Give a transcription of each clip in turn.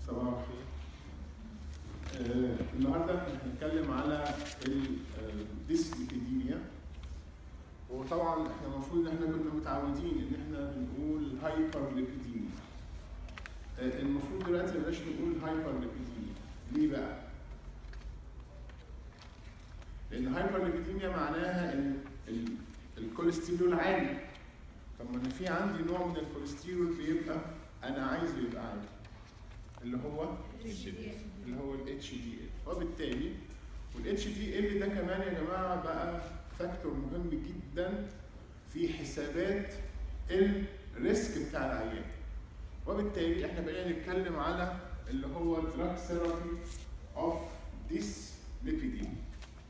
صباح الخير آه، النهارده احنا هنتكلم على الديسليبيديميا وطبعا احنا المفروض ان احنا كنا متعودين ان احنا بنقول هايبر ليبيديميا آه، المفروض دلوقتي ما بقاش نقول هايبر ليبيديميا ليه بقى؟ لان هايبر ليبيديميا معناها ان ال- الكوليسترول عالي طب ما انا في عندي نوع من الكوليسترول بيبقى انا عايزه يبقى عالي اللي هو اللي هو ال HDL وبالتالي وال HDL ده كمان يا جماعه بقى فاكتور مهم جدا في حسابات الريسك بتاع العيان وبالتالي احنا بقينا نتكلم على اللي هو دراج ثيرابي اوف ديس ليبيديميا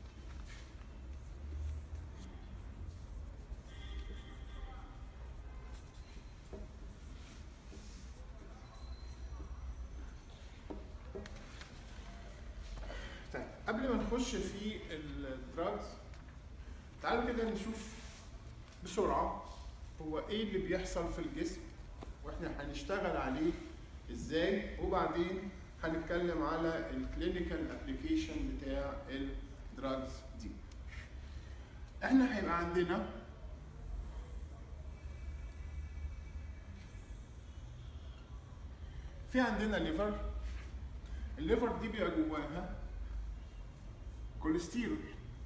طيب قبل ما نخش في الدراجز تعالوا كده نشوف بسرعه هو ايه اللي بيحصل في الجسم واحنا هنشتغل عليه ازاي وبعدين هنتكلم على الكلينيكال ابلكيشن بتاع الدراجز دي احنا هيبقى عندنا في عندنا ليفر الليفر دي بيبقى جواها كوليسترول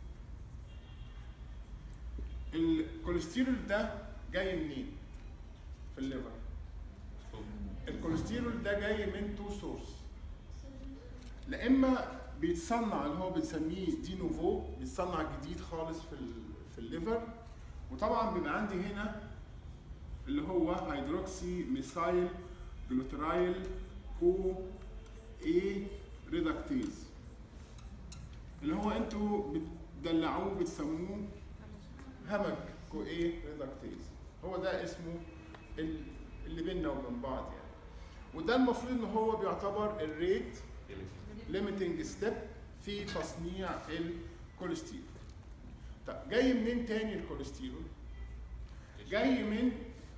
الكوليسترول ده جاي منين في الليفر الكوليسترول ده جاي من تو سورس لا اما بيتصنع اللي هو بنسميه دي نوفو بيتصنع جديد خالص في ال- في الليفر وطبعا بيبقى عندي هنا اللي هو هيدروكسي ميثايل جلوترايل كو اي ريدكتيز اللي هو انتوا بتدلعوه بتسموه همج كو ايه ريدكتيز هو ده اسمه ال- اللي بيننا وبين بعض يعني وده المفروض ان هو بيعتبر الريت ليميتنج ستيب في تصنيع الكوليسترول طب جاي منين تاني الكوليسترول جاي من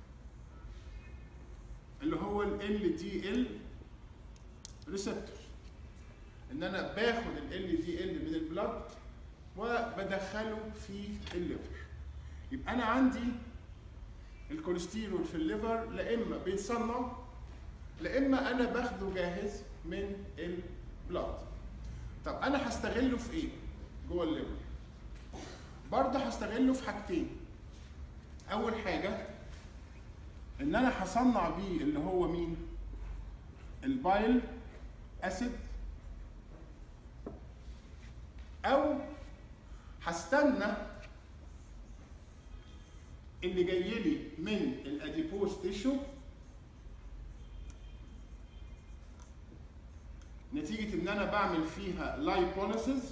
اللي هو ال دي ال ريسبتور ان انا باخد ال دي ال من البلد وبدخله في الليفر يبقى انا عندي الكوليسترول في الليفر لا اما بيتصنع لا اما انا باخده جاهز من البلد طب انا هستغله في ايه جوه الليفر برضه هستغله في حاجتين اول حاجه ان انا هصنع بيه اللي هو مين البايل اسيد او هستنى اللي جاي لي من الاديبوز تيشو نتيجة ان انا بعمل فيها لايبوليسيس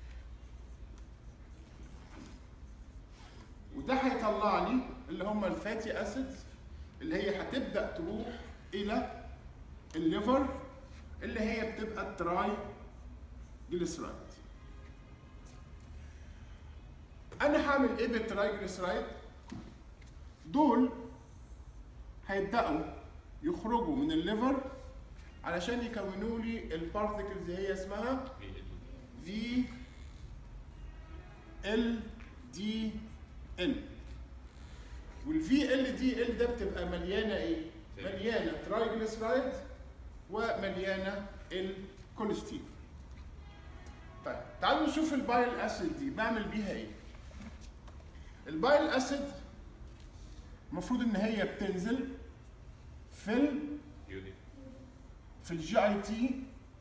وده هيطلع لي اللي هم الفاتي اسيدز اللي هي هتبدا تروح الى الليفر اللي هي بتبقى التراي جليسرايد انا هعمل ايه بالتراي جليسرايد دول هيبداوا يخرجوا من الليفر علشان يكونوا لي البارتكلز هي اسمها في ال دي ال والفي ال دي ال ده بتبقى مليانه ايه؟ مليانه ترايجليسرايد ومليانه الكوليسترول. طيب تعالوا نشوف البايل اسيد دي بعمل بيها ايه؟ البايل اسيد المفروض ان هي بتنزل في ال في الجي اي تي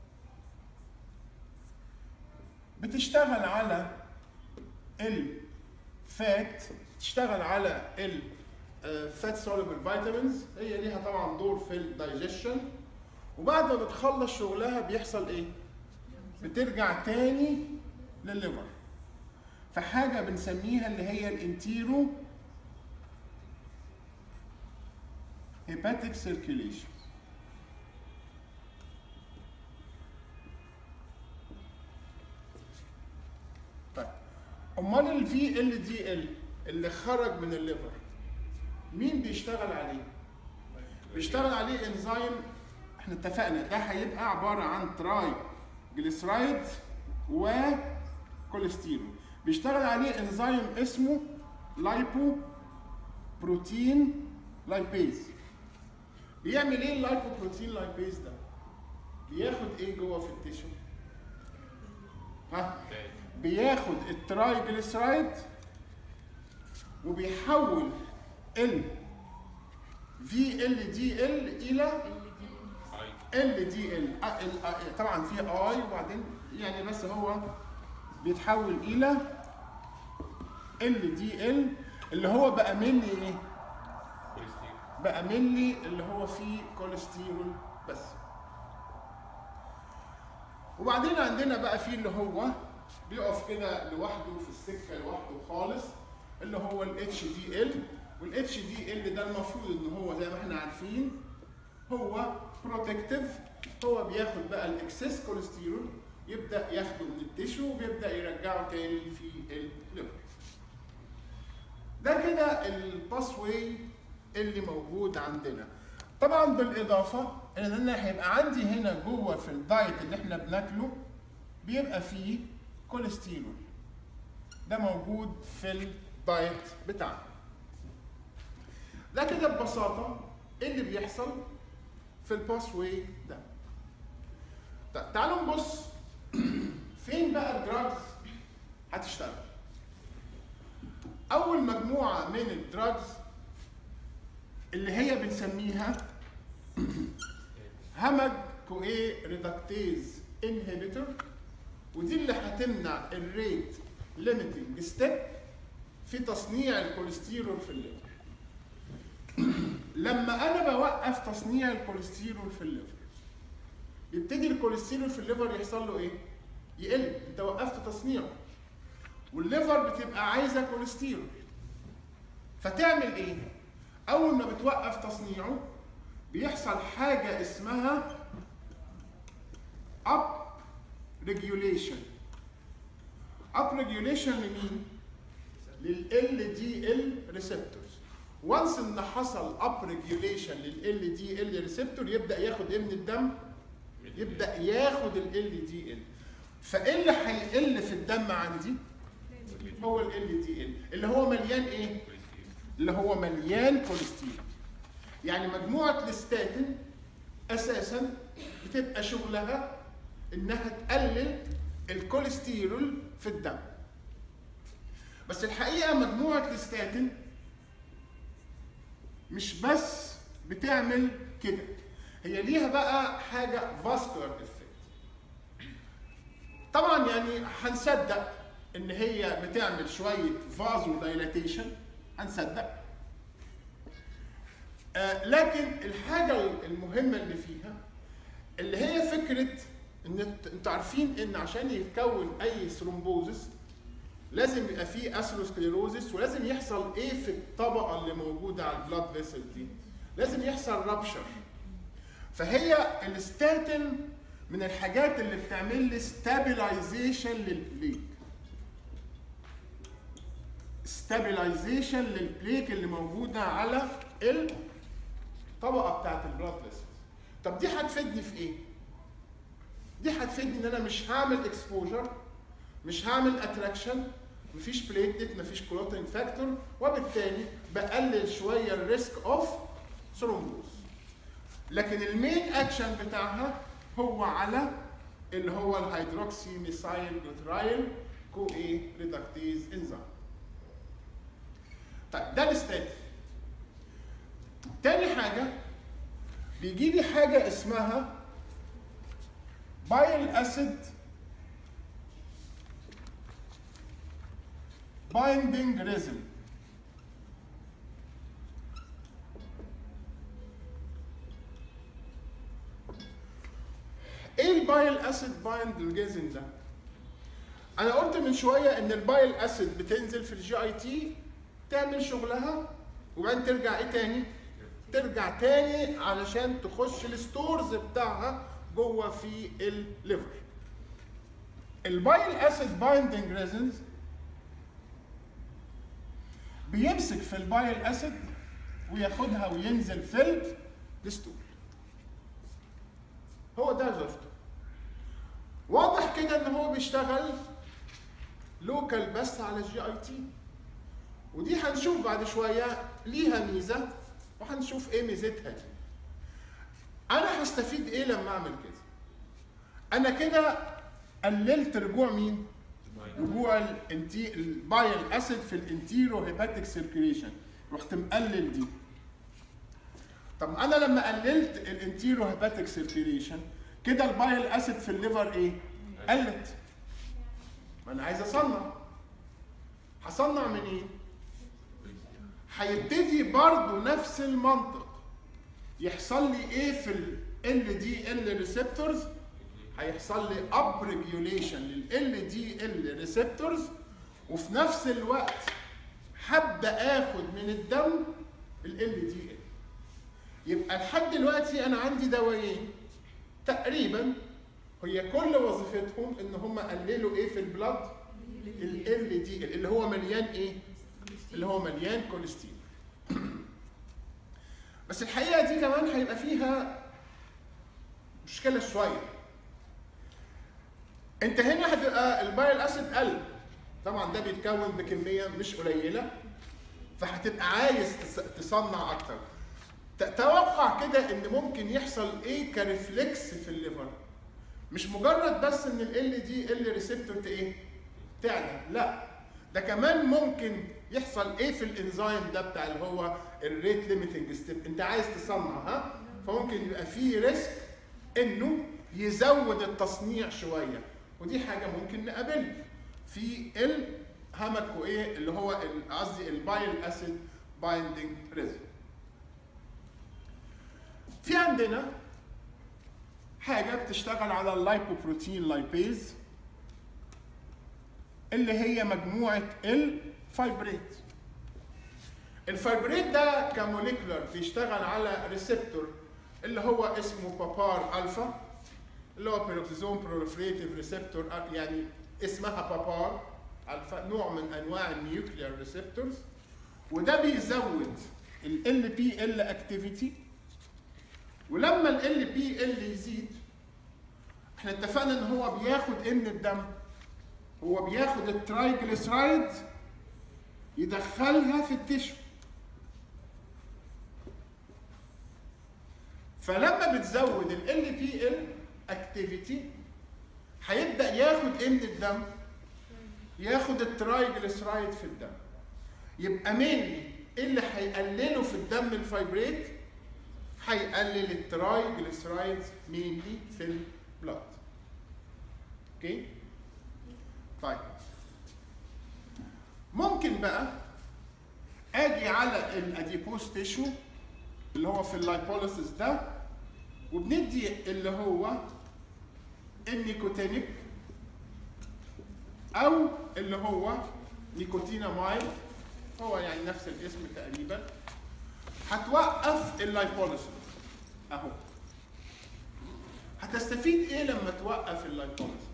بتشتغل على الفات تشتغل على الفات سوليبل فيتامينز هي ليها طبعا دور في الدايجيشن وبعد ما بتخلص شغلها بيحصل ايه؟ بترجع تاني للليفر فحاجه بنسميها اللي هي الانتيرو هيباتيك سيركيليشن طيب امال الفي ال دي ال اللي خرج من الليفر مين بيشتغل عليه؟ بيشتغل عليه انزيم احنا اتفقنا ده هيبقى عباره عن تراي جليسرايد وكوليسترول بيشتغل عليه انزيم اسمه لايبو بروتين لايبيز بيعمل ايه اللايبو بروتين لايبيز ده بياخد ايه جوه في التيشو ها بياخد التراي جليسرايد وبيحول ال في ال دي ال الى ال دي ال طبعا في اي وبعدين يعني بس هو بيتحول الى ال دي ال اللي هو بقى ملي ايه؟ بقى ملي اللي هو فيه كوليسترول بس وبعدين عندنا بقى فيه اللي هو بيقف كده لوحده في السكه لوحده خالص اللي هو الاتش دي ال والاتش دي ال ده المفروض ان هو زي ما احنا عارفين هو بروتكتيف هو بياخد بقى الاكسس كوليسترول يبدا ياخده من التيشو وبيبدا يرجعه تاني في الليفر ده كده الباس واي اللي موجود عندنا طبعا بالاضافه ان انا هيبقى عندي هنا جوه في الدايت اللي احنا بناكله بيبقى فيه كوليسترول ده موجود في الدايت بتاعنا ده كده ببساطه ايه اللي بيحصل في الباس واي ده طيب تعالوا نبص فين بقى الدراجز هتشتغل اول مجموعه من الدراجز اللي هي بنسميها همج كوئي ريدكتيز انهبيتور ودي اللي هتمنع الريت ليميتنج ستيب في تصنيع الكوليسترول في الليفر لما انا بوقف تصنيع الكوليسترول في الليفر يبتدي الكوليسترول في الليفر يحصل له ايه؟ يقل انت وقفت تصنيعه والليفر بتبقى عايزه كوليسترول فتعمل ايه؟ اول ما بتوقف تصنيعه بيحصل حاجه اسمها اب ريجوليشن اب ريجوليشن لمين؟ لل دي ال ريسبتورز وانس ان حصل اب ريجوليشن لل دي ال ريسبتور يبدا ياخد ايه من الدم؟ يبدا ياخد ال دي ال فايه اللي هيقل في الدم عندي؟ هو ال دي ال اللي هو مليان ايه؟ اللي هو مليان كوليسترول يعني مجموعه الستاتين اساسا بتبقى شغلها انها تقلل الكوليسترول في الدم بس الحقيقه مجموعه الستاتين مش بس بتعمل كده هي ليها بقى حاجه فاسكولار افكت طبعا يعني هنصدق ان هي بتعمل شويه فازو دايلاتيشن هنصدق آه لكن الحاجه المهمه اللي فيها اللي هي فكره ان انتوا عارفين ان عشان يتكون اي ثرومبوزس لازم يبقى فيه اثيروسكليروزس ولازم يحصل ايه في الطبقه اللي موجوده على البلاد فيسل دي لازم يحصل رابشر فهي الستاتين من الحاجات اللي بتعمل لي ستابلايزيشن للبليك ستابلايزيشن للبليك اللي موجوده على الطبقه بتاعت البلاد فيسل طب دي هتفيدني في ايه دي هتفيدني ان انا مش هعمل اكسبوجر مش هعمل اتراكشن مفيش بليتلت مفيش كلوتنج فاكتور وبالتالي بقلل شويه الريسك اوف ثرومبوز لكن المين اكشن بتاعها هو على اللي هو الهيدروكسي ميثايل جلوترايل كو اي ريدكتيز انزيم طيب ده الستاتين تاني حاجه بيجي لي حاجه اسمها بايل اسيد بايندينج ريزم ايه البايل اسيد بايندينج ريزم ده انا قلت من شويه ان البايل اسيد بتنزل في الجي اي تي تعمل شغلها وبعدين ترجع ايه تاني ترجع تاني علشان تخش الستورز بتاعها جوه في الليفر البايل اسيد بايندينج ريزنز بيمسك في البايل اسيد وياخدها وينزل في الستول هو ده وظيفته واضح كده ان هو بيشتغل لوكال بس على الجي اي تي ودي هنشوف بعد شويه ليها ميزه وهنشوف ايه ميزتها دي انا هستفيد ايه لما اعمل كده انا كده قللت رجوع مين رجوع الانتي البايل اسيد في الانتيرو هيباتيك سيركيليشن رحت مقلل دي طب انا لما قللت الانتيرو هيباتيك سيركيليشن كده البايل اسيد في الليفر ايه قلت ما انا عايز اصنع هصنع من ايه هيبتدي برضه نفس المنطق يحصل لي ايه في ال دي ال ريسبتورز هيحصل لي اب ريجوليشن لل دي ال ريسبتورز وفي نفس الوقت هبدا اخد من الدم ال دي ال يبقى لحد دلوقتي انا عندي دوايين تقريبا هي كل وظيفتهم ان هم قللوا ايه في البلد ال دي ال اللي هو مليان ايه اللي هو مليان كوليسترول بس الحقيقه دي كمان هيبقى فيها مشكله شويه انت هنا هتبقى البايل اسيد قل طبعا ده بيتكون بكميه مش قليله فهتبقى عايز تصنع اكتر توقع كده ان ممكن يحصل ايه كريفلكس في الليفر مش مجرد بس ان ال دي ال ريسبتور ايه تعلى لا ده كمان ممكن يحصل ايه في الانزيم ده بتاع اللي هو الريت ليميتنج ستيب انت عايز تصنع ها فممكن يبقى في ريسك انه يزود التصنيع شويه ودي حاجه ممكن نقابلها في الهامكو ايه اللي هو قصدي البايل اسيد بايندينج ريزم في عندنا حاجه بتشتغل على اللايبوبروتين لايبيز اللي هي مجموعه الفايبريت الفايبريت ده كموليكولر بيشتغل على ريسبتور اللي هو اسمه بابار الفا اللي هو بيروكسيزوم بروليفريتيف ريسبتور يعني اسمها بابار الفا نوع من انواع النيوكليير ريسبتورز وده بيزود ال بي ال اكتيفيتي ولما ال بي ال يزيد احنا اتفقنا ان هو بياخد ايه من الدم هو بياخد الترايجليسرايد يدخلها في التشو فلما بتزود ال بي ال اكتيفيتي هيبدا ياخد ايه من الدم ياخد الترايجليسرايد في الدم يبقى مين اللي هيقلله في الدم الفايبريت هيقلل الترايجليسرايد مينلي في البلاد اوكي طيب ممكن بقى اجي على الاديبوز تيشو اللي هو في اللايبوليسيس ده وبندي اللي هو النيكوتينيك او اللي هو نيكوتينامايد هو يعني نفس الاسم تقريبا هتوقف اللايبوليسيس اهو هتستفيد ايه لما توقف اللايبوليسيس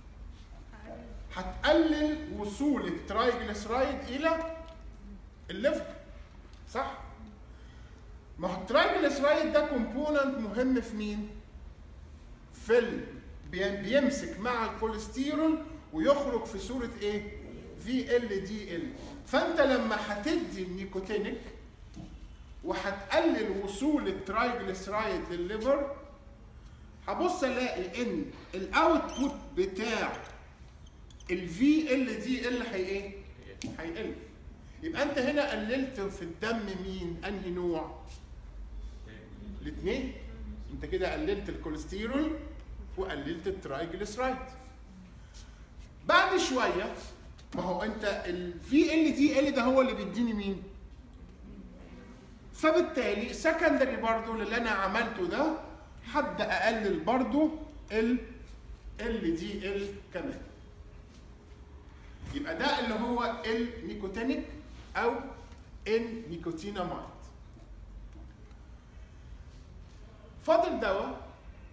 هتقلل وصول الترايجليسرايد الى الليفر صح ما هو الترايجليسرايد ده كومبوننت مهم في مين في ال... بيمسك مع الكوليسترول ويخرج في صوره ايه في ال دي ال فانت لما هتدي النيكوتينيك وهتقلل وصول الترايجليسرايد للليفر هبص الاقي ان الاوتبوت بتاع الفي ال دي ال هي ايه؟ هيقل يبقى انت هنا قللت في الدم مين؟ انهي نوع؟ الاثنين انت كده قللت الكوليسترول وقللت الترايجليسرايد بعد شويه ما هو انت الفي ال دي ال ده هو اللي بيديني مين؟ فبالتالي سكندري برضو اللي انا عملته ده هبدا اقلل برضو ال ال دي ال كمان يبقى ده اللي هو النيكوتينيك او النيكوتينامايد فاضل دواء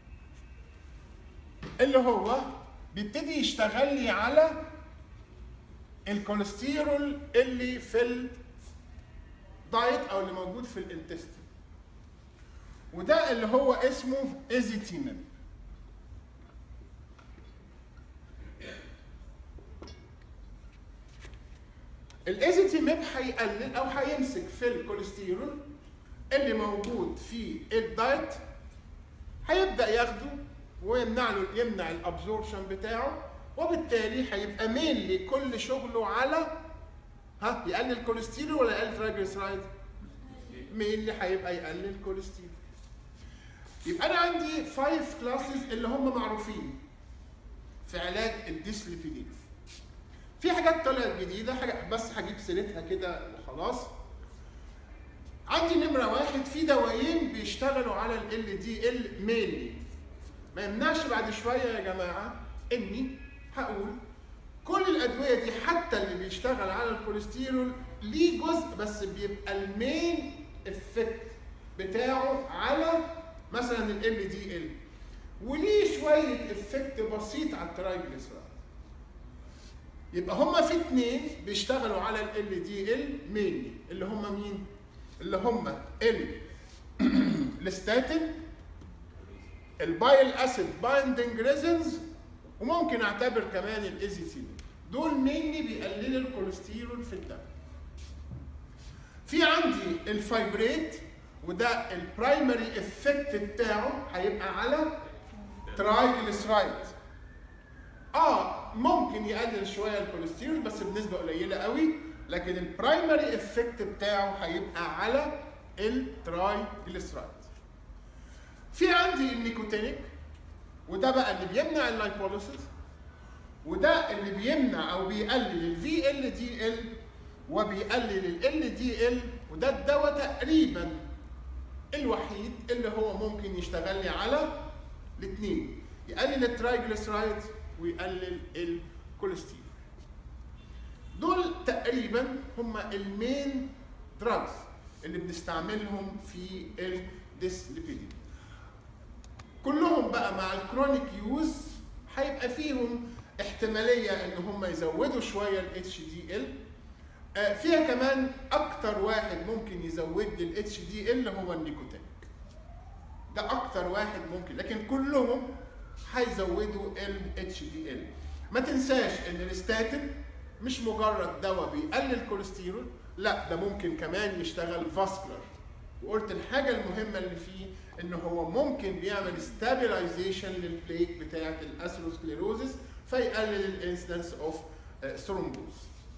اللي هو بيبتدي يشتغل لي على الكوليسترول اللي في الدايت او اللي موجود في الانتستين وده اللي هو اسمه ايزيتيمين الايزيتيميب هيقلل او هيمسك في الكوليسترول اللي موجود في الدايت هيبدا ياخده ويمنع له يمنع الابزوربشن بتاعه وبالتالي هيبقى مينلي كل شغله على ها يقلل كوليسترول ولا يقلل ترايجليسرايد؟ مينلي هيبقى يقلل كوليسترول يبقى انا عندي 5 كلاسز اللي هم معروفين في علاج الديسليبيدين في حاجات طلعت جديده حاجة بس هجيب سيرتها كده وخلاص عندي نمره واحد في دوايين بيشتغلوا على ال دي ال مينلي ما يمنعش بعد شويه يا جماعه اني هقول كل الادويه دي حتى اللي بيشتغل على الكوليسترول ليه جزء بس بيبقى المين افكت بتاعه على مثلا ال دي ال وليه شويه افكت بسيط على الترايجليسرايد يبقى هما في اتنين بيشتغلوا على ال دي ال مينلي اللي هما مين؟ اللي هما ال الستاتين البايل اسيد بايندنج ريزنز وممكن اعتبر كمان الايزيتين دول مينلي بيقللوا الكوليسترول في الدم في عندي الفايبريت وده البرايمري افكت بتاعه هيبقى على ترايجليسرايد اه ممكن يقلل شويه الكوليسترول بس بنسبه قليله قوي لكن البرايمري افكت بتاعه هيبقى على الترايجليسرايد في عندي النيكوتينيك وده بقى اللي بيمنع اللايبوليسيس وده اللي بيمنع او بيقلل الفي ال دي ال وبيقلل ال دي ال وده الدواء تقريبا الوحيد اللي هو ممكن يشتغل لي على الاثنين يقلل الترايجليسرايد ويقلل الكوليسترول دول تقريبا هم المين دراجز اللي بنستعملهم في الديسليبيدين كلهم بقى مع الكرونيك يوز هيبقى فيهم احتماليه ان هم يزودوا شويه الاتش دي ال فيها كمان اكتر واحد ممكن يزود لي الاتش دي ال هو النيكوتين ده اكتر واحد ممكن لكن كلهم هيزودوا الاتش دي ال ما تنساش ان الستاتين مش مجرد دواء بيقلل الكوليسترول لا ده ممكن كمان يشتغل فاسكولار وقلت الحاجه المهمه اللي فيه ان هو ممكن بيعمل ستابلايزيشن للبليك بتاعه الاثيروسكليروزس فيقلل الانسيدنس اوف ثرومبوز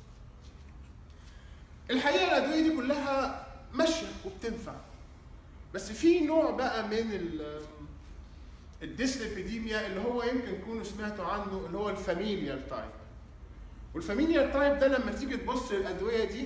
الحقيقه الادويه دي كلها ماشيه وبتنفع بس في نوع بقى من الديسليبيديميا اللي هو يمكن تكونوا سمعتوا عنه اللي هو الفاميليال تايب والفاميليال تايب ده لما تيجي تبص للادويه دي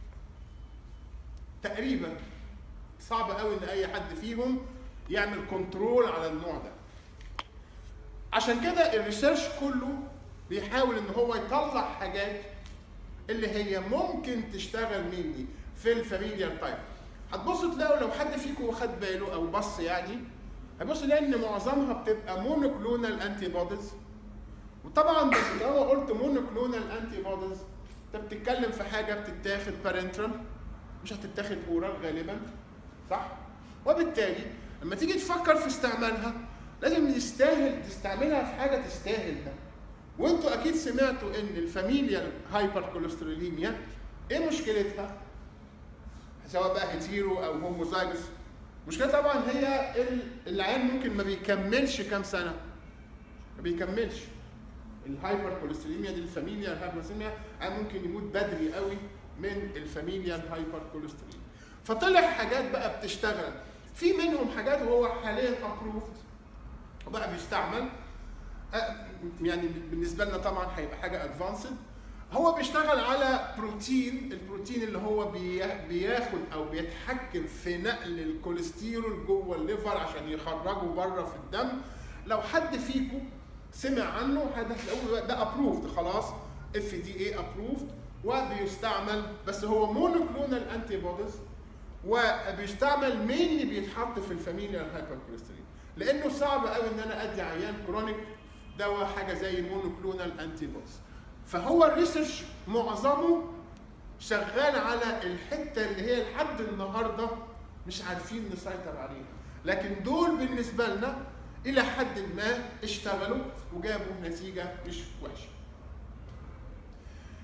تقريبا صعب قوي ان اي حد فيهم يعمل كنترول على النوع ده عشان كده الريسيرش كله بيحاول ان هو يطلع حاجات اللي هي ممكن تشتغل مني في الفاميليال تايب هتبصوا تلاقوا لو حد فيكم خد باله او بص يعني هيبص يلاقي ان معظمها بتبقى مونوكلونال انتي بوديز وطبعا بس طالما قلت مونوكلونال انتي بوديز انت بتتكلم في حاجه بتتاخد بارنترال مش هتتاخد اورال غالبا صح؟ وبالتالي لما تيجي تفكر في استعمالها لازم يستاهل تستعملها في حاجه تستاهل ده وانتوا اكيد سمعتوا ان الفاميليال هايبر كوليستروليميا ايه مشكلتها؟ سواء بقى هيتيرو او هوموزايجوس المشكله طبعا هي العيان ممكن ما بيكملش كام سنه ما بيكملش الهايبر كوليستروليميا دي الفاميليال هايبرسيميا ممكن يموت بدري قوي من الفاميليال هايبر كوليستروليميا فطلع حاجات بقى بتشتغل في منهم حاجات وهو حاليا ابروفد وبقى بيستعمل يعني بالنسبه لنا طبعا هيبقى حاجه ادفانسد هو بيشتغل على بروتين البروتين اللي هو بياخد او بيتحكم في نقل الكوليسترول جوه الليفر عشان يخرجه بره في الدم لو حد فيكم سمع عنه هتلاقوه ده ابروفد خلاص اف دي اي ابروفد وبيستعمل بس هو مونوكلونال انتي بوديز وبيستعمل مين بيتحط في الفاميليال هايبركوليسترين لانه صعب قوي ان انا ادي عيان كرونيك دواء حاجه زي المونوكلونال انتي بوديز فهو الريسيرش معظمه شغال على الحته اللي هي لحد النهارده مش عارفين نسيطر عليها لكن دول بالنسبه لنا الى حد ما اشتغلوا وجابوا نتيجه مش وحشه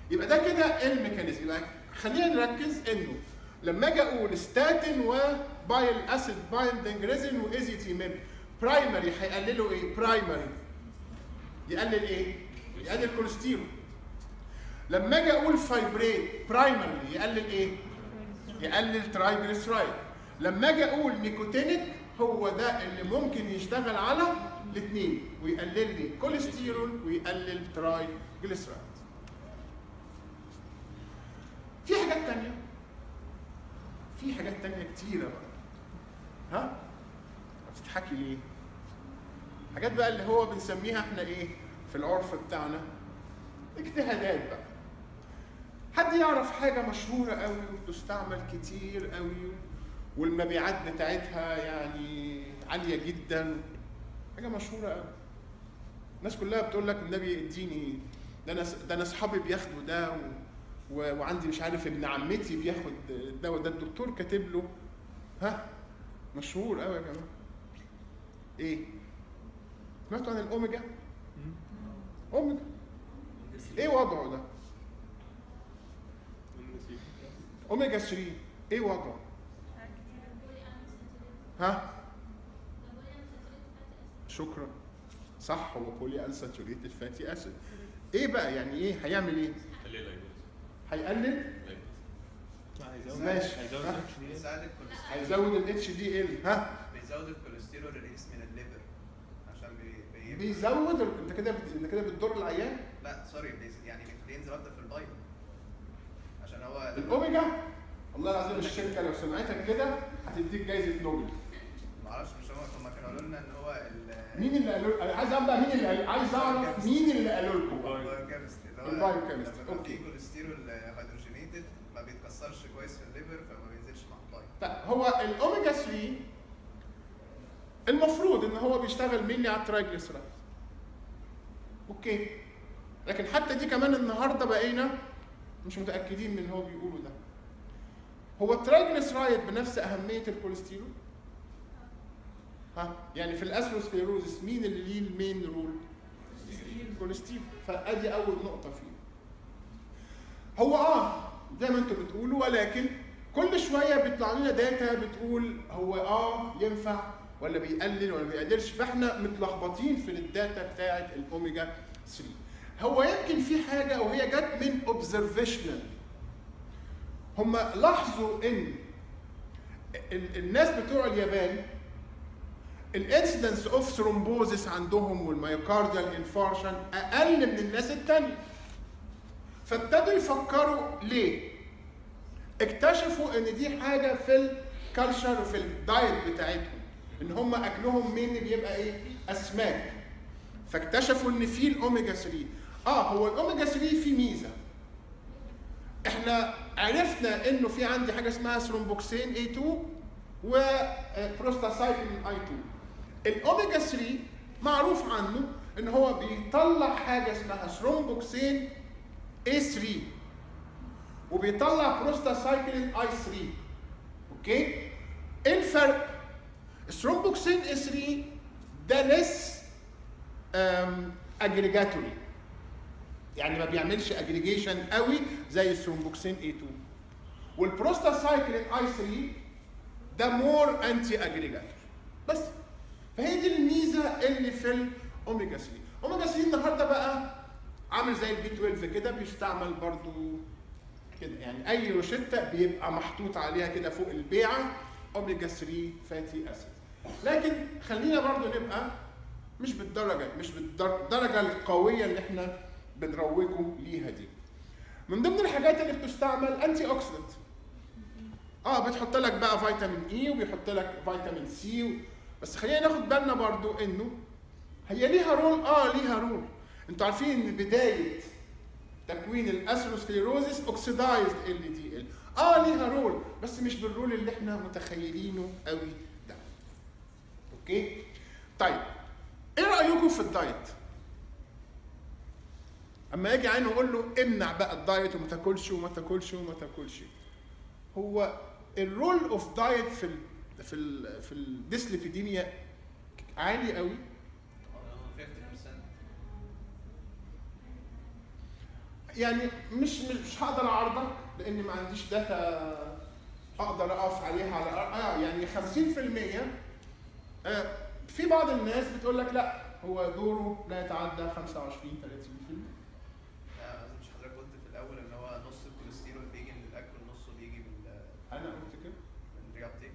يبقى ده كده الميكانيزم يبقى خلينا نركز انه لما اجي اقول ستاتين وبايل اسيد بايندنج ريزن وايزيتيميب برايمري هيقللوا ايه؟ برايمري يقلل ايه؟ يقلل كوليسترول لما اجي اقول فايبريت برايمري يقلل ايه؟ يقلل ترايجليسرايد لما اجي اقول نيكوتينيك هو ده اللي ممكن يشتغل على الاثنين ويقلل لي كوليسترول ويقلل ترايجليسرايد في حاجات تانية في حاجات تانية كتيرة بقى ها؟ بتضحكي ليه؟ حاجات بقى اللي هو بنسميها احنا ايه في العرف بتاعنا اجتهادات بقى حد يعرف حاجة مشهورة قوي وبتستعمل كتير قوي والمبيعات بتاعتها يعني عالية جدا حاجة مشهورة قوي الناس كلها بتقول لك النبي اديني ده انا ده انا اصحابي بياخدوا ده و... و... وعندي مش عارف ابن عمتي بياخد ده وده الدكتور كاتب له ها مشهور قوي يا جماعه ايه سمعتوا عن الاوميجا اوميجا ايه وضعه ده اوميجا 3 ايه وضعه ها شكرا صح هو بولي انساتوريتد فاتي اسيد ايه بقى يعني ايه هيعمل ايه هيقلل ماشي ها؟ بيساعد الكوليسترول هيزود الاتش دي ال ها بيزود الكوليسترول ريليس من الليفر عشان بي... بي... بيزود ال- انت كده بت- انت كده بتضر العيان لا سوري بيز... يعني بينزل اكتر في البايو عشان هو الاوميجا والله العظيم الشركه لو سمعتك كده هتديك جايزه نوبل معرفش مش هم هم كانوا قالوا لنا ان هو ال مين اللي قالوا انا عايز اعرف بقى مين اللي قال- عايز اعرف مين اللي قالوا لكم البايوكيمستري اللي هو البايوكيمستري، لما يبقى أوكي. في كوليسترول هيدروجينيتد ما بيتكسرش كويس في الليفر فما بينزلش مع البايو طيب هو الاوميجا 3 المفروض ان هو بيشتغل مينلي على الترايجليسرايد اوكي لكن حتى دي كمان النهارده بقينا مش متاكدين من اللي هو بيقوله ده هو الترايجليسرايد بنفس اهميه الكوليسترول ها يعني في الاسروسكليروزس مين اللي ليه المين رول الكوليسترول فادي اول نقطه فيه هو اه زي ما انتم بتقولوا ولكن كل شويه بيطلع لنا داتا بتقول هو اه ينفع ولا بيقلل ولا ما بيقللش فاحنا متلخبطين في الداتا بتاعه الاوميجا 3 هو يمكن في حاجه وهي جت من اوبزرفيشنال هم لاحظوا ان ال- الناس بتوع اليابان الانسيدنس اوف ثرومبوزس عندهم والميوكارديال انفارشن اقل من الناس التانيه فابتدوا يفكروا ليه؟ اكتشفوا ان دي حاجه في الكالتشر وفي الدايت بتاعتهم ان هم اكلهم مين بيبقى ايه؟ اسماك فاكتشفوا ان في الاوميجا 3 اه هو الاوميجا 3 فيه ميزه احنا عرفنا انه في عندي حاجه اسمها ثرومبوكسين A2 وبروستاسايكلين I2 الاوميجا 3 معروف عنه ان هو بيطلع حاجه اسمها ثرومبوكسين A3 وبيطلع بروستاسايكلين I3 اوكي ايه الفرق الثرومبوكسين A3 ده لس اجريجاتوري يعني ما بيعملش اجريجيشن قوي زي الثرومبوكسين A2 والبروستاسايكلين I3 ده مور انتي اجريجاتوري بس فهي دي الميزه اللي في الاوميجا 3 اوميجا 3 النهارده بقى عامل زي البي 12 كده بيستعمل برضو كده يعني اي روشته بيبقى محطوط عليها كده فوق البيعه اوميجا 3 فاتي اسيد لكن خلينا برضو نبقى مش بالدرجه مش بالدرجه القويه اللي احنا بنروجه ليها دي من ضمن الحاجات اللي بتستعمل انتي اوكسيدنت اه بتحط لك بقى فيتامين اي وبيحط لك فيتامين سي بس خلينا ناخد بالنا برضو انه هي ليها رول اه ليها رول انتوا عارفين ان بدايه تكوين الاسروسكليروزس اوكسيدايزد ال دي ال اه ليها رول بس مش بالرول اللي احنا متخيلينه قوي ده اوكي طيب ايه رايكم في الدايت اما يجي عينه يقول له امنع بقى الدايت وما تاكلش وما تاكلش وما تاكلش هو الرول اوف دايت في ال في ال في الديسليبيديميا عالي قوي 50% يعني مش مش هقدر اعرضك لان ما عنديش داتا اقدر اقف عليها على اه يعني 50% آه في بعض الناس بتقول لك لا هو دوره لا يتعدى 25 30% آه، مش حضرتك قلت في الاول ان هو نص الكوليسترول بيجي من الاكل ونصه بيجي من انا قلت كده من الريابتيك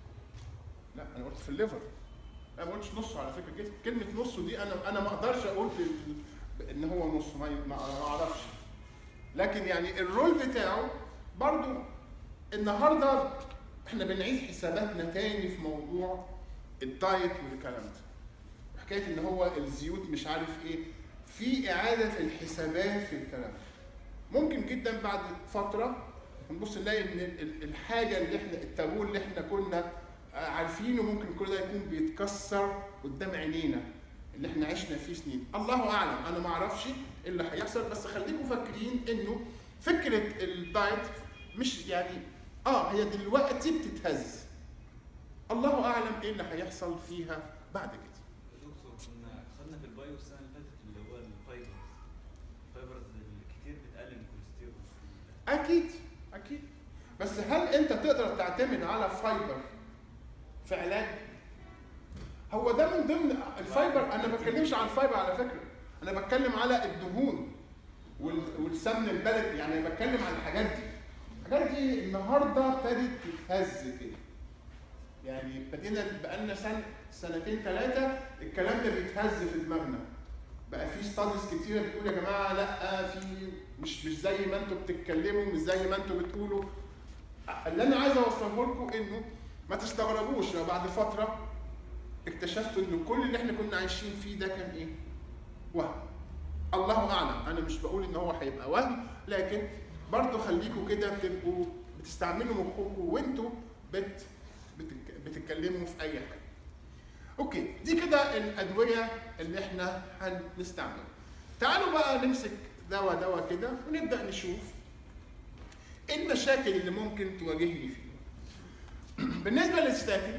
لا انا قلت في الليفر انا ما قلتش نصه على فكره كده كلمه نصه دي انا انا ما اقدرش اقول في ال- ان هو نص ما ما ما اعرفش لكن يعني الرول بتاعه برضو النهارده احنا بنعيد حساباتنا تاني في موضوع الدايت والكلام ده حكايه ان هو الزيوت مش عارف ايه في اعاده الحسابات في الكلام ده ممكن جدا بعد فتره نبص نلاقي ان ال- ال- الحاجه اللي احنا التابو اللي احنا كنا آه، عارفينه ممكن كل ده يكون بيتكسر قدام عينينا اللي احنا عشنا فيه سنين الله اعلم انا ما اعرفش ايه اللي هيحصل بس خليكم فاكرين انه فكره الدايت مش يعني اه هي دلوقتي بتتهز الله اعلم ايه اللي هيحصل فيها بعد كده دكتور كنا خدنا في البايو السنه اللي فاتت اللي هو الفايبرز الفايبرز اللي كتير بتقلل الكوليسترول اكيد اكيد بس هل انت تقدر تعتمد على فايبر في علاج هو ده من ضمن الفايبر انا ما بتكلمش عن الفايبر على فكره انا بتكلم على الدهون وال- والسمن البلدي يعني أنا بتكلم عن الحاجات دي الحاجات دي النهارده ابتدت تتهز كده يعني ابتدينا بقالنا سنه سنتين ثلاثه الكلام ده بيتهز في دماغنا بقى في ستاديز كتيره بتقول يا جماعه لا في مش مش زي ما انتم بتتكلموا مش زي ما انتم بتقولوا اللي انا عايز اوصله لكم انه ما تستغربوش لو بعد فتره اكتشفتوا ان كل اللي احنا كنا عايشين فيه ده كان ايه؟ وهم. الله اعلم انا مش بقول ان هو هيبقى وهم لكن برضه خليكم كده بتبقوا بتستعملوا مخكم وانتوا بت بتك- بتتكلموا في اي حاجه. اوكي دي كده الادويه اللي احنا هنستعملها. تعالوا بقى نمسك دواء دواء كده ونبدا نشوف ايه المشاكل اللي ممكن تواجهني فيه. بالنسبه للستاتين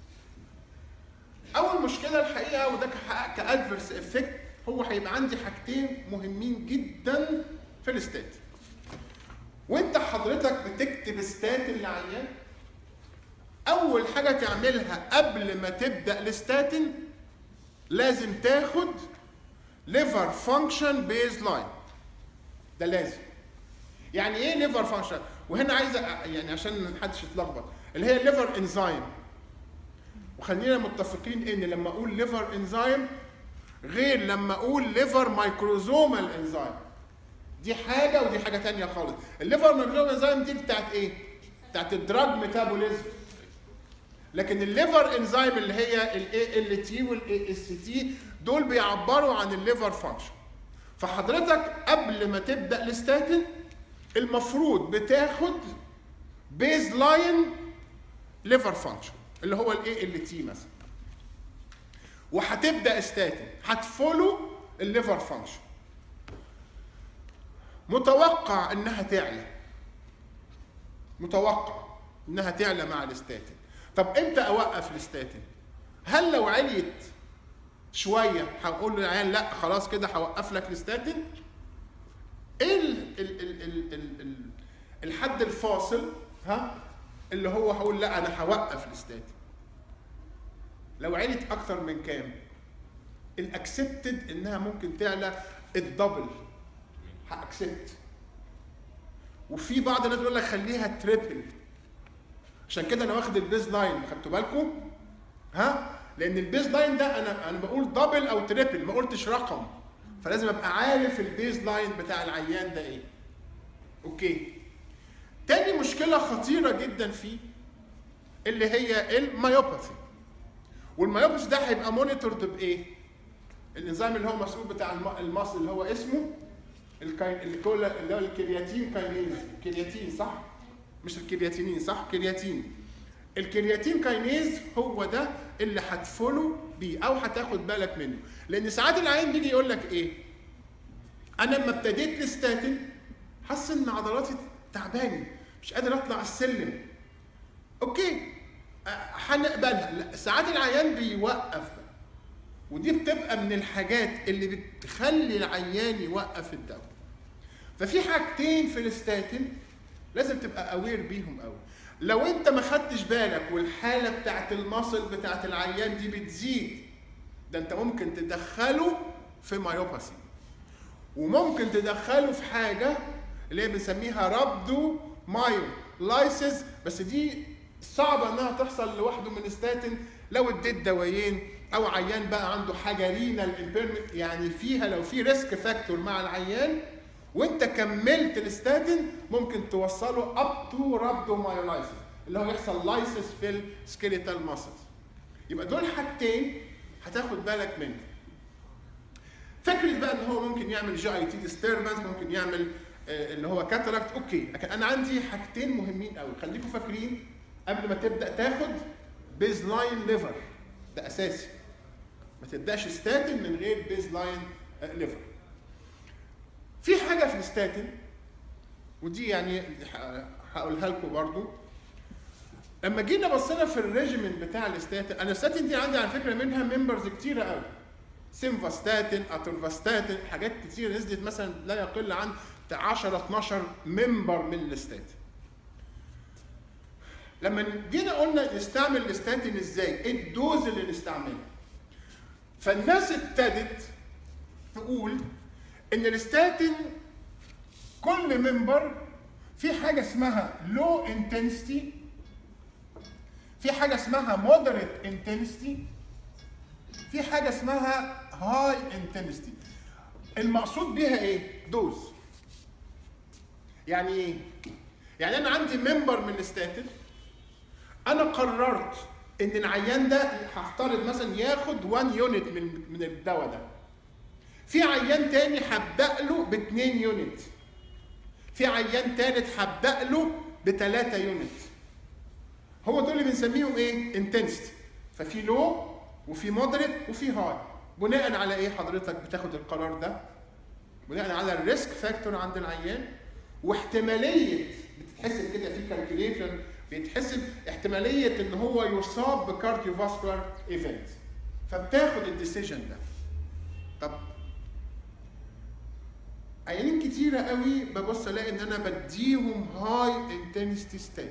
اول مشكله الحقيقه وده كادفرس افكت هو هيبقى عندي حاجتين مهمين جدا في الستات وانت حضرتك بتكتب ستات للعيان اول حاجه تعملها قبل ما تبدا الستاتين لازم تاخد ليفر فانكشن بيز لاين ده لازم يعني ايه ليفر فانكشن وهنا عايز أ- يعني عشان محدش يتلخبط اللي هي الليفر انزيم وخلينا متفقين ان لما اقول ليفر انزيم غير لما اقول ليفر مايكروزومال انزيم دي حاجه ودي حاجه تانية خالص الليفر مايكروزومال انزيم دي بتاعت ايه بتاعت الدراج ميتابوليزم لكن الليفر انزيم اللي هي الاي ال تي والاي اس تي دول بيعبروا عن الليفر فانكشن فحضرتك قبل ما تبدا الستاتين المفروض بتاخد بيز لاين ليفر فانكشن اللي هو الاي ال تي مثلا وهتبدا ستاتين هتفولو الليفر فانكشن متوقع انها تعلى متوقع انها تعلى مع الستاتين طب امتى اوقف الستاتين هل لو عليت شويه هقول للعيان لا خلاص كده هوقف لك الستاتين ايه ال ال ال ال ال ال الحد الفاصل ها اللي هو هقول لا انا هوقف الستاتين لو علت اكتر من كام الاكسبتد انها ممكن تعلى الدبل هاكسبت وفي بعض الناس بيقول لك خليها تريبل عشان كده انا واخد البيز لاين خدتوا بالكم ها لان البيز لاين ده انا انا بقول دبل او تريبل ما قلتش رقم فلازم ابقى عارف البيز لاين بتاع العيان ده ايه اوكي تاني مشكله خطيره جدا فيه اللي هي المايوباثي والمايوباثي ده هيبقى مونيتورد بايه الانزيم اللي هو مسؤول بتاع الم- المصل اللي هو اسمه الكاين الكولا اللي هو الكرياتين كاينيز الكرياتين صح مش الكرياتينين صح كرياتين الكرياتين كاينيز هو ده اللي هتفولو بيه او هتاخد بالك منه لان ساعات العين بيجي يقول لك ايه انا لما ابتديت الستاتين حاسس ان عضلاتي تعباني مش قادر اطلع السلم اوكي أه، هنقبلها لا ساعات العيان بيوقف بقى. ودي بتبقى من الحاجات اللي بتخلي العيان يوقف الدواء ففي حاجتين في الاستاتين لازم تبقى اوير بيهم قوي لو انت ما خدتش بالك والحاله بتاعت المصل بتاعت العيان دي بتزيد ده انت ممكن تدخله في مايوباثي وممكن تدخله في حاجه اللي هي بنسميها رابدو مايو لايسز بس دي صعبه انها تحصل لوحده من ستاتين لو اديت دوايين او عيان بقى عنده حاجه رينال امبيرمنت يعني فيها لو في ريسك فاكتور مع العيان وانت كملت الستاتين ممكن توصله اب تو رابدومايولايسيس اللي هو يحصل لايسيس في السكيليتال ماسلز يبقى دول حاجتين هتاخد بالك منهم فكره بقى ان هو ممكن يعمل جي اي تي ديستربنس ممكن يعمل آه، اللي هو كاتاراكت اوكي لكن انا عندي حاجتين مهمين قوي خليكم فاكرين قبل ما تبدا تاخد بيز لاين ليفر ده اساسي ما تبداش ستاتين من غير بيز لاين ليفر في حاجه في الستاتين ودي يعني ه- هقولها لكم برضو لما جينا بصينا في الريجيمنت بتاع الستاتين انا الستاتين دي عندي على فكره منها ممبرز كتيره قوي سيمفاستاتين اتورفاستاتين حاجات كتير نزلت مثلا لا يقل عن 10 12 ممبر من الستاتين لما جينا قلنا نستعمل الستاتين ازاي ايه الدوز اللي نستعملها فالناس ابتدت تقول ان الستاتين كل ممبر في حاجه اسمها لو انتنسيتي في حاجه اسمها مودريت انتنسيتي في حاجه اسمها هاي انتنسيتي المقصود بيها ايه دوز يعني ايه يعني انا عندي ممبر من الستاتين انا قررت ان العيان ده هفترض مثلا ياخد 1 يونت من من الدواء ده في عيان تاني هبدا له ب 2 يونت في عيان تالت هبدا له ب 3 يونت هو دول اللي بنسميهم ايه انتنسيتي ففي لو وفي مودريت وفي هاي بناء على ايه حضرتك بتاخد القرار ده بناء على الريسك فاكتور عند العيان واحتماليه بتتحسب كده في كالكوليشن بيتحسب احتماليه ان هو يصاب بكارديو فاسكولار ايفنت فبتاخد الديسيجن ده طب عيانين كتيرة قوي ببص الاقي ان انا بديهم هاي انتنسيتي ستيت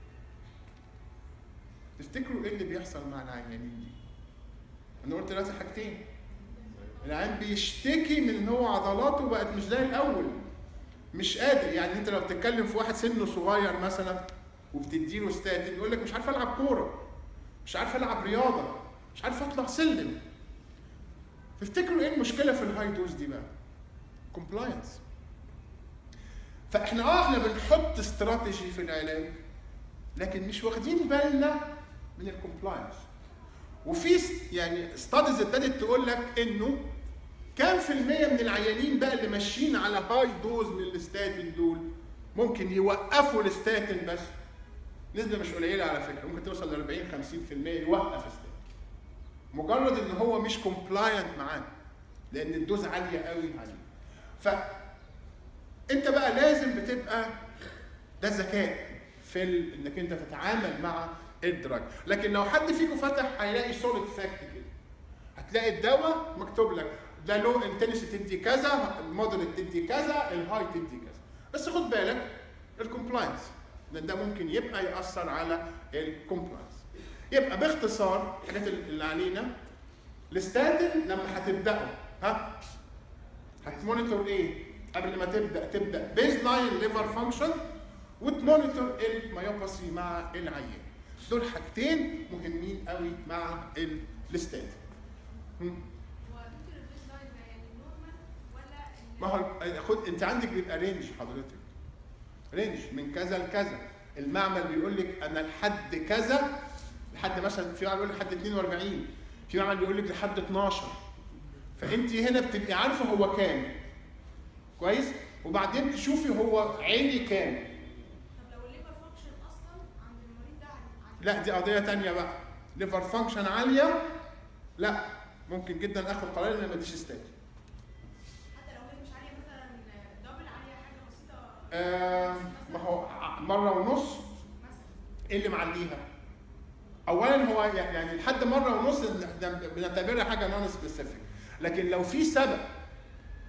تفتكروا ايه اللي بيحصل مع العيانين دي؟ انا قلت دلوقتي حاجتين العيان بيشتكي من ان هو عضلاته بقت مش زي الاول مش قادر يعني انت لو بتتكلم في واحد سنه صغير مثلا وبتديله ستاتين يقول لك مش عارف العب كوره مش عارف العب رياضه مش عارف اطلع سلم تفتكروا ايه المشكله في الهاي دوز دي بقى كومبلاينس فاحنا اه احنا بنحط استراتيجي في العلاج لكن مش واخدين بالنا من الكومبلاينس وفي س- يعني ستاديز ابتدت تقول لك انه كام في المية من العيانين بقى اللي ماشيين على هاي دوز من الستاتين دول ممكن يوقفوا الستاتين بس نسبة مش قليلة على فكرة ممكن توصل ل 40 50% يوقف ستاتين مجرد ان هو مش كومبلاينت معاه لان الدوز عالية قوي عليه ف انت بقى لازم بتبقى ده ذكاء في ال... انك انت تتعامل مع الدراج لكن لو حد فيكم فتح هيلاقي سوليد فاكت كده هتلاقي الدواء مكتوب لك ده لو انتنسي تدي كذا المودريت تدي كذا الهاي تدي كذا بس خد بالك الكومبلاينس لان ده ممكن يبقى ياثر على الكومبلاينس يبقى باختصار الحاجات اللي علينا الستاتين لما هتبداوا ها هتمونيتور ايه قبل ما تبدا تبدا بيز لاين ليفر فانكشن وتمونيتور الميوباثي مع العيان دول حاجتين مهمين قوي مع الستاتين مم. ودكتور البيس لاين ده يعني نورمال ولا ال- ما هو خد انت عندك بيبقى رينج حضرتك رينج من كذا لكذا المعمل بيقول لك انا لحد كذا لحد مثلا في معمل بيقول لك لحد 42 في معمل بيقول لك لحد 12 فانت هنا بتبقي عارفه هو كام كويس وبعدين تشوفي هو عيني كام طب لو الليفر فانكشن اصلا عند المريض ده عن- عن- لا دي قضيه تانية بقى ليفر فانكشن عاليه لا ممكن جدا اخد قرار ان ما اديش ستات حتى لو هي مش عاليه مثلا دبل عاليه حاجه بسيطه آه ما هو ع- مره ونص مثلا ايه اللي معليها؟ اولا هو يعني لحد مره ونص ده بنعتبرها حاجه نون سبيسيفيك لكن لو في سبب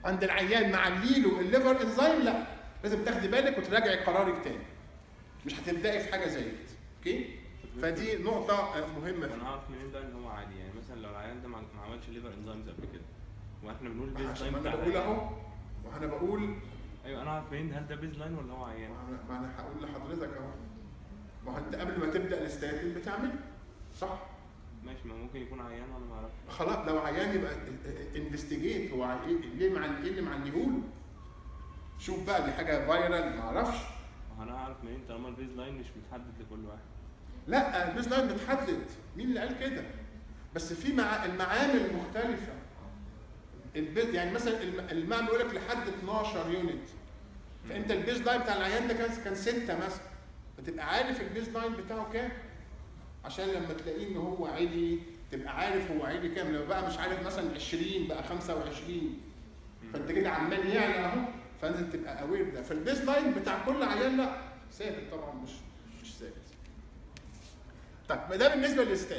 عند العيان مع الليلو الليفر انزيم لا لازم تاخدي بالك وتراجعي قرارك تاني مش هتبداي في حاجه زي كده اوكي فدي نقطه آه، مهمه انا فيه اعرف منين بقى ان هو عادي يعني مثلا لو العيان ده ما ما عملش ليفر انزيمز قبل كده واحنا بنقول بيز عشان لاين ما انا بتاع بقول العيان. اهو وانا بقول ايوه انا اعرف منين هل ده بيز لاين ولا هو عيان ما أنا- ما انا هقول لحضرتك اهو ما هو انت قبل ما تبدا الاستاتين بتعمل صح ماشي ما ممكن يكون عيان وانا ما اعرفش خلاص لو عيان يبقى انفستيجيت هو عن ايه ليه مع ايه اللي معليهوله شوف بقى دي حاجه فايرال ما اعرفش ما هو انا اعرف منين طالما البيز لاين مش متحدد لكل واحد لا البيز لاين متحدد مين اللي قال كده بس في مع المعامل مختلفه البيز يعني مثلا الم- المعمل يقول لك لحد 12 يونت فانت البيز لاين بتاع العيان ده كان كان 6 مثلا فتبقى عارف البيز لاين بتاعه كام عشان لما تلاقيه ان هو عالي تبقى عارف هو عالي كام لو بقى مش عارف مثلا 20 بقى 25 فانت كده عمال يعلى اهو فلازم تبقى اوير ده فالبيز لاين بتاع كل عيان لا ثابت طبعا مش مش ثابت طيب ده بالنسبه للستات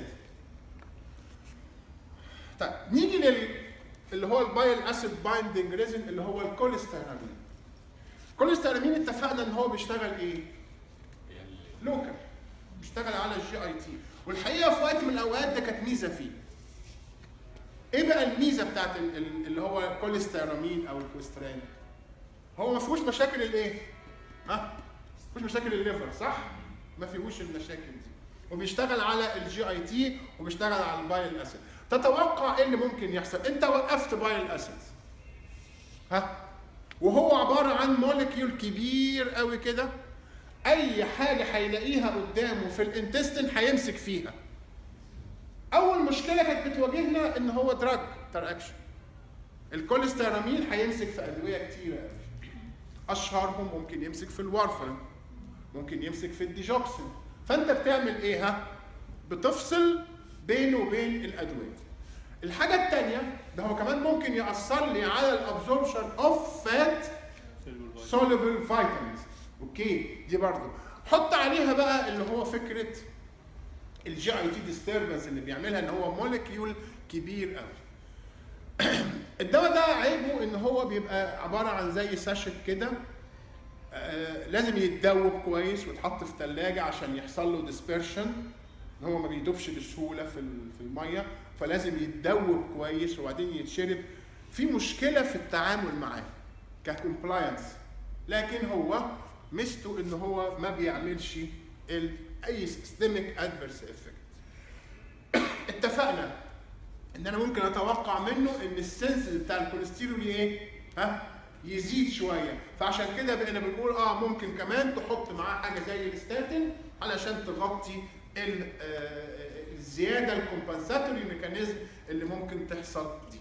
طيب نيجي لل اللي هو البايل اسيد بايندنج ريزن اللي هو الكوليستيرامين الكوليستيرامين اتفقنا ان هو بيشتغل ايه؟ لوكال بيشتغل على الجي اي تي والحقيقه في وقت من الاوقات ده كانت ميزه فيه ايه بقى الميزه بتاعت ال- ال- اللي هو الكوليستيرامين او الكوليسترين هو ما فيهوش مشاكل الايه ها ما فيهوش مشاكل الليفر صح ما فيهوش المشاكل دي وبيشتغل على الجي اي تي وبيشتغل على البايل اسيد تتوقع ايه اللي ممكن يحصل انت وقفت بايل اسيد ها وهو عباره عن مولكيول كبير قوي كده اي حاجه هيلاقيها قدامه في الانتستين هيمسك فيها اول مشكله كانت بتواجهنا ان هو دراج تر اكشن الكوليستيرامين هيمسك في ادويه كتيره قوي اشهرهم ممكن يمسك في الوارفرين ممكن يمسك في الديجوكسين فانت بتعمل ايه ها بتفصل بينه وبين الادويه الحاجه الثانيه ده هو كمان ممكن ياثر لي على الابزوربشن اوف فات soluble vitamins اوكي دي برضو حط عليها بقى اللي هو فكره الجي اي تي ديستربنس اللي بيعملها ان هو مولكيول كبير قوي الدواء ده عيبه ان هو بيبقى عباره عن زي ساشت كده آه لازم يتدوب كويس ويتحط في ثلاجه عشان يحصل له ديسبرشن ان هو ما بيدوبش بسهوله في ال- في الميه فلازم يتدوب كويس وبعدين يتشرب في مشكله في التعامل معاه ككومبلاينس لكن هو ميزته ان هو ما بيعملش ال- اي سيستميك ادفيرس افكت اتفقنا ان انا ممكن اتوقع منه ان السنس بتاع الكوليسترول ايه ها يزيد شويه فعشان كده بقينا بنقول اه ممكن كمان تحط معاه حاجه زي الستاتين علشان تغطي ال- آه، الزياده الكومبنساتوري ميكانيزم اللي ممكن تحصل دي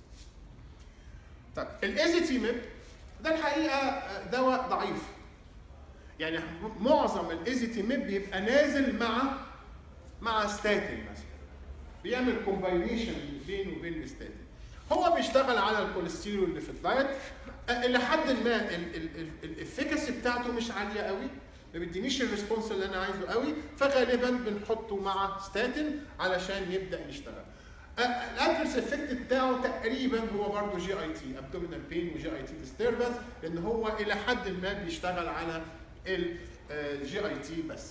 طيب الايزيتيميب ده الحقيقه دواء ضعيف يعني معظم الايزيتيميب بيبقى نازل مع مع ستاتين مثلا بيعمل كومباينيشن بينه وبين الستاتين هو بيشتغل على الكوليسترول اللي في الدايت أه، الى حد ما الافكاسي بتاعته مش عاليه قوي ما بيدينيش الريسبونس اللي انا عايزه قوي فغالبا بنحطه مع ستاتين علشان يبدا يشتغل الادرس افكت بتاعه تقريبا هو برضه جي اي تي ابدومينال بين وجي اي تي ديستربنس لان هو الى حد ما بيشتغل على الجي اي تي بس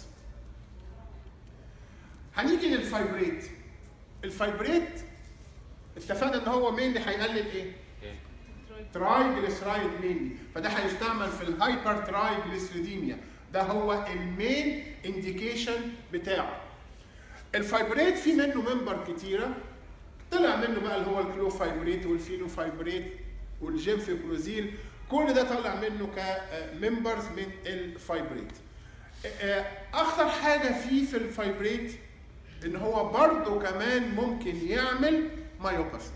هنيجي للفايبريت الفايبريت اتفقنا ان هو مين اللي هيقلل ايه؟ تراي جليسرايد مينلي فده هيستعمل في الهايبر تراي جليسريديميا ده هو المين انديكيشن بتاعه الفايبريت في منه ممبر كتيره طلع منه بقى اللي هو الكلوفايبريت والفينوفايبريت والجيمفيبروزيل كل ده طلع منه كممبرز من الفايبريت اخطر حاجه فيه في الفايبريت ان هو برضه كمان ممكن يعمل مايوباثي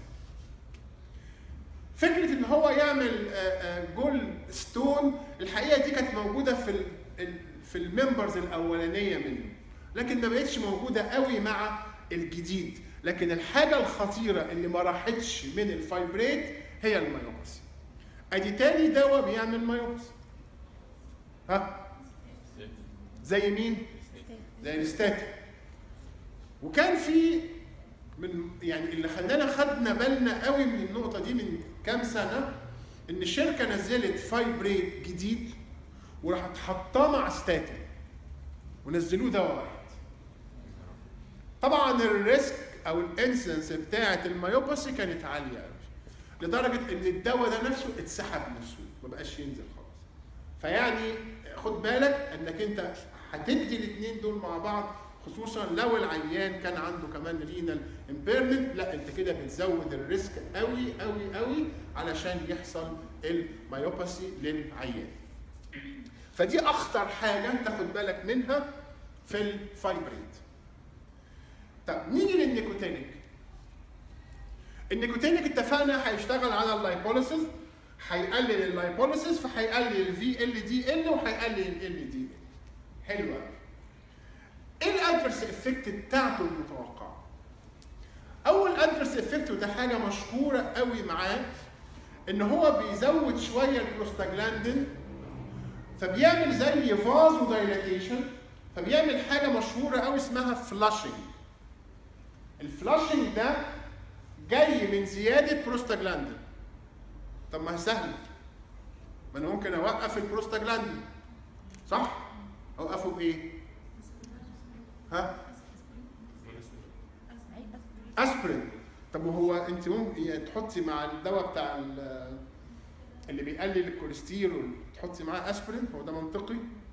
فكره ان هو يعمل جول ستون الحقيقه دي كانت موجوده في ال- ال- في الممبرز الاولانيه منه لكن ما بقتش موجوده قوي مع الجديد لكن الحاجه الخطيره اللي ما راحتش من الفايبريت هي المايوباثي ادي تاني دواء بيعمل مايوباثي ها زي مين زي الستاتين وكان في من يعني اللي خلانا خدنا بالنا قوي من النقطه دي من كام سنه ان الشركه نزلت فايبريت جديد وراحت حطاه مع ستاتين ونزلوه دواء واحد طبعا الريسك او الانسنس بتاعه المايوباثي كانت عاليه قوي لدرجه ان الدواء ده نفسه اتسحب من السوق ما بقاش ينزل خالص فيعني خد بالك انك انت هتدي الاثنين دول مع بعض خصوصا لو العيان كان عنده كمان رينال امبيرمنت لا انت كده بتزود الريسك قوي قوي قوي علشان يحصل المايوباثي للعيان فدي اخطر حاجه تاخد بالك منها في الفايبريت طب نيجي للنيكوتينيك النيكوتينيك اتفقنا هيشتغل على اللايبوليسيس هيقلل اللايبوليسيس فهيقلل الفي ال دي ال وهيقلل ال دي ال حلو قوي ايه الادفرس افكت بتاعته المتوقعه اول ادفرس افكت وده حاجه مشهوره قوي معاه ان هو بيزود شويه البروستاجلاندين فبيعمل زي فازو دايلاتيشن فبيعمل حاجه مشهوره قوي اسمها فلاشنج الفلاشنج ده جاي من زياده بروستاجلاندين طب ما هي سهله ما انا ممكن اوقف البروستاجلاندين صح اوقفه بايه ها اسبرين طب وهو انت ممكن يعني تحطي مع الدواء بتاع ال- اللي بيقلل الكوليسترول تحطي معاه اسبرين هو ده منطقي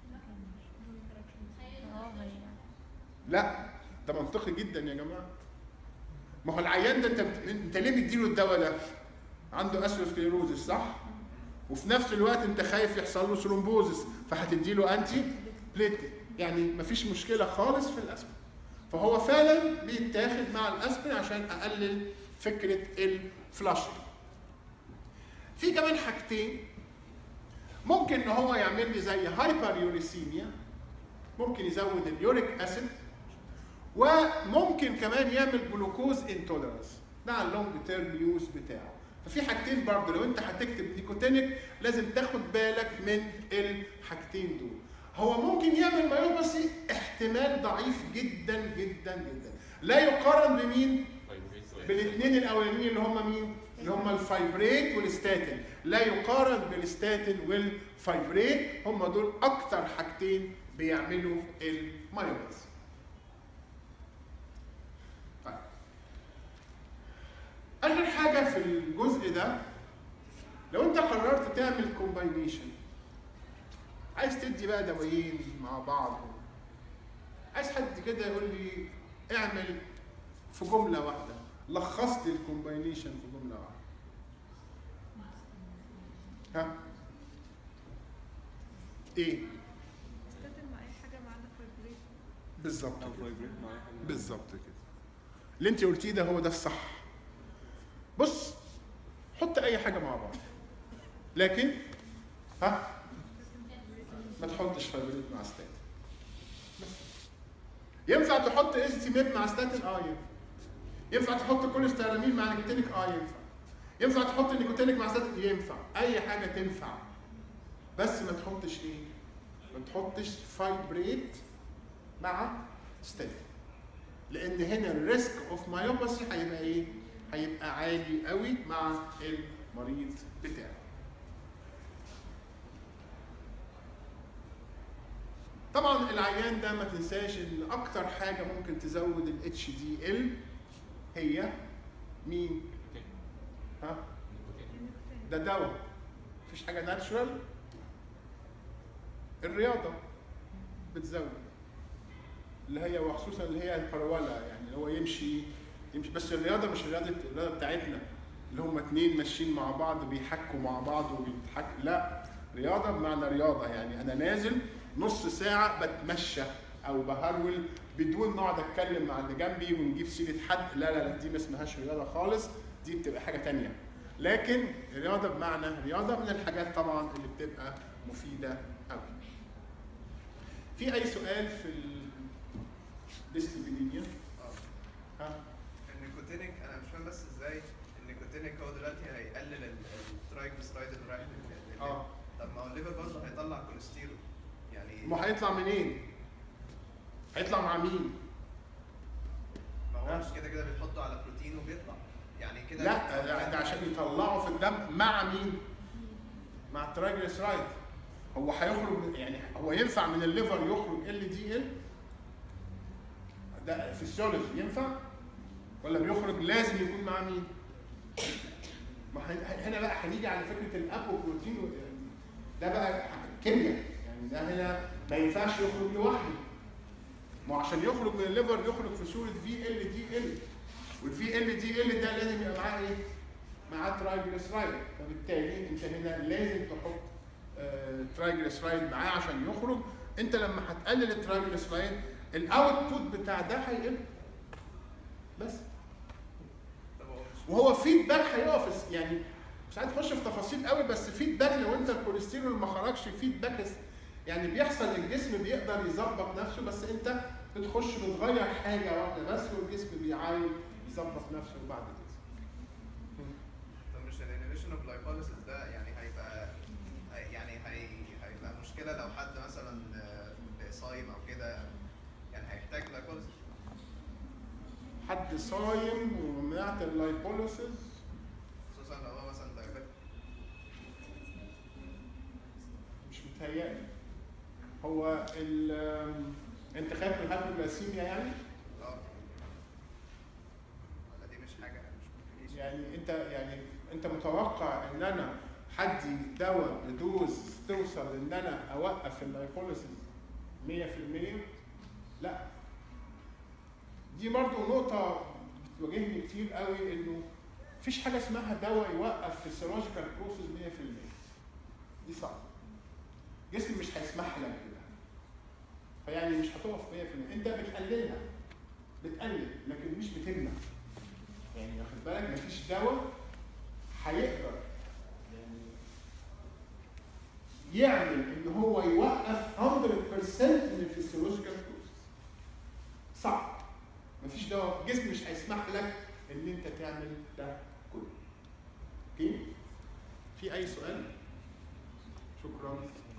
لا ده منطقي جدا يا جماعه ما هو العيان ده انت بت... انت ليه بتديله الدواء ده عنده اسيروسكليروزس صح وفي نفس الوقت انت خايف يحصل له ثرومبوزس فهتديله انتي بليتلت يعني مفيش مشكله خالص في الاسبرين فهو فعلا بيتاخد مع الاسبرين عشان اقلل فكره الفلاشنج في كمان حاجتين ممكن ان هو يعمل لي زي هايبر يوريسيميا ممكن يزود اليوريك اسيد وممكن كمان يعمل جلوكوز انتولرنس ده على اللونج تيرم يوز بتاعه ففي حاجتين برضه لو انت هتكتب نيكوتينيك لازم تاخد بالك من الحاجتين دول هو ممكن يعمل مايوباثي احتمال ضعيف جدا جدا جدا لا يقارن بمين بالاثنين الاولانيين اللي هم مين اللي هم الفايبريت والستاتين لا يقارن بالستاتين والفايبريت هم دول اكتر حاجتين بيعملوا المايوباثي طيب. اخر حاجه في الجزء ده لو انت قررت تعمل كومباينيشن عايز تدي بقى دوايين مع بعض عايز حد كده يقول لي اعمل في جمله واحده لخص لي الكومباينيشن في جمله واحده ها ايه استخدم مع اي حاجه ما عدا فايبريت بالظبط او كده. فايبريت مع أي حاجة. بالظبط كده اللي انت قلتيه ده هو ده الصح بص حط اي حاجه مع بعض لكن ها ما تحطش فايبريت مع ستاتين بس. ينفع تحط اس تي ميب مع ستاتين اه ينفع ينفع تحط كوليسترامين مع نيكوتينيك اه ينفع ينفع تحط نيكوتينيك مع ستاتين ينفع اي حاجه تنفع بس ما تحطش ايه ما تحطش فايبريت مع ستاتين لان هنا الريسك اوف مايوباثي هيبقى ايه؟ هيبقى عالي قوي مع المريض بتاعه. طبعا العيان ده ما تنساش ان اكتر حاجه ممكن تزود الاتش دي ال هي مين؟ ها؟ ده دواء مفيش حاجه ناتشورال الرياضه بتزود اللي هي وخصوصا اللي هي البرولا يعني اللي هو يمشي يمشي بس الرياضه مش الرياضه الرياضه بتاعتنا اللي هم اتنين ماشيين مع بعض بيحكوا مع بعض وبيتحك لا رياضه بمعنى رياضه يعني انا نازل نص ساعه بتمشى او بهرول بدون ما اقعد اتكلم مع اللي جنبي ونجيب سيره حد لا لا لا دي ما اسمهاش رياضه خالص دي بتبقى حاجه تانية لكن رياضه بمعنى رياضه من الحاجات طبعا اللي بتبقى مفيده قوي في اي سؤال في الديسليبيديميا اه ها النيكوتينيك انا مش فاهم بس ازاي النيكوتينيك هو دلوقتي هيقلل الترايجليسرايد اللي رايح لل- لل- اه طب ما هو الليفر برضه هيطلع كوليسترول يعني ما هيطلع منين هيطلع مع مين ما هو ها؟ مش كده كده بيحطوا على بروتين وبيطلع يعني كده لا ده- ده عشان يطلعوا في الدم مع مين مع الترايجليسرايد هو هيخرج من- يعني هو ينفع من الليفر يخرج ال دي ال ده فيسيولوجي ينفع ولا بيخرج لازم يكون مع مين؟ ما هن- هنا بقى هنيجي على فكره الابوبروتين و- ده بقى كيمياء يعني ده هنا ما ينفعش يخرج لوحده ما هو عشان يخرج من الليفر يخرج في صوره في ال دي ال والفي ال دي ال ده لازم يبقى معاه ايه؟ معاه ترايجليسرايد فبالتالي انت هنا لازم تحط آه، ترايجليسرايد معاه عشان يخرج انت لما هتقلل الترايجليسرايد الاوتبوت بتاع ده هيقل بس طب هو مش وهو فيدباك هيقف يعني مش عايز اخش في تفاصيل قوي بس فيدباك لو انت الكوليسترول ما خرجش فيدباك يعني بيحصل الجسم بيقدر يظبط نفسه بس انت بتخش بتغير حاجه واحده بس والجسم بيعاين يظبط نفسه بعد كده طب مش الانيبيشن اوف لايبوليسيس ده يعني هيبقى هي- يعني هي هيبقى مشكله لو حد مثلا آه، صايم او كده يعني هيحتاج لايبوليسيس حد صايم ومنعت اللايبوليسيس خصوصا لو هو مثلا دايابيتك مش متهيألي هو ال انت خايف من الهايبوغلاسيميا يعني؟ اه ولا دي مش حاجه مش complication؟ يعني انت يعني انت متوقع ان انا حدي دواء بدوز توصل ان انا اوقف اللايبوليسيس 100% لا دي برضو نقطة بتواجهني كتير قوي انه مفيش حاجة اسمها دواء يوقف فيسيولوجيكال بروسيس 100% دي صعبة جسمي مش هيسمح لك كده فيعني مش هتقف 100% انت بتقللها بتقلل لكن مش بتمنع يعني واخد بالك مفيش دواء هيقدر يعني يعمل ان هو يوقف 100% من الفسيولوجيكال بروسيس صعب مفيش دواء الجسم مش هيسمح لك ان انت تعمل ده كله اوكي في اي سؤال شكرا